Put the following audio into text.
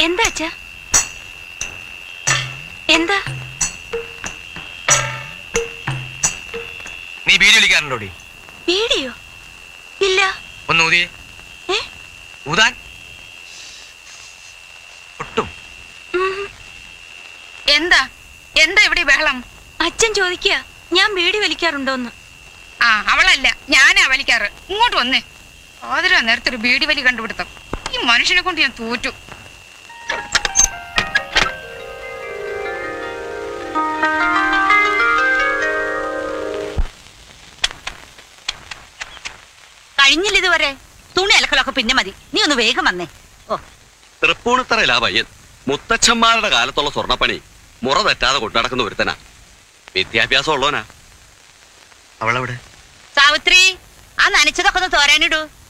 എന്താ അച്ഛ എന്താ നീ ബീഡി വലിക്കാറുണ്ടോടി വീഡിയോ ഇല്ല ഒന്ന് ഊതിയേ ഏ ഊതാൻ ഒട്ടും ഉം. എന്താ എന്താ ഇവിടെ ഈ ബഹളം അച്ഛൻ ചോദിക്കുക ഞാൻ ബീഡി വലിക്കാറുണ്ടോന്ന് ആ അവളല്ല ഞാനാ വലിക്കാറ് ഇങ്ങോട്ട് വന്നേ ആതിരാ നേരത്തെ ഒരു ബീഡി വലി കണ്ടുപിടുത്തം ഈ മനുഷ്യനെ കൊണ്ട് ഞാൻ തോറ്റു കഴിഞ്ഞില്ല ഇതുവരെ തുണി അലക്കലൊക്കെ പിന്നെ മതി നീ ഒന്ന് വേഗം വന്നേ ഓ തൃപ്പൂണിത്തറയിലാ പയ്യൻ മുത്തച്ഛന്മാരുടെ കാലത്തുള്ള സ്വർണ്ണപ്പണി മുറ തെറ്റാതെ കൊണ്ടുനടക്കുന്ന ഒരുത്തനാ വിദ്യാഭ്യാസം ഉള്ളവനാ അവളവിടെ സാവിത്രി ആ നനച്ചതൊക്കെ ഒന്ന് തോരാനിടൂ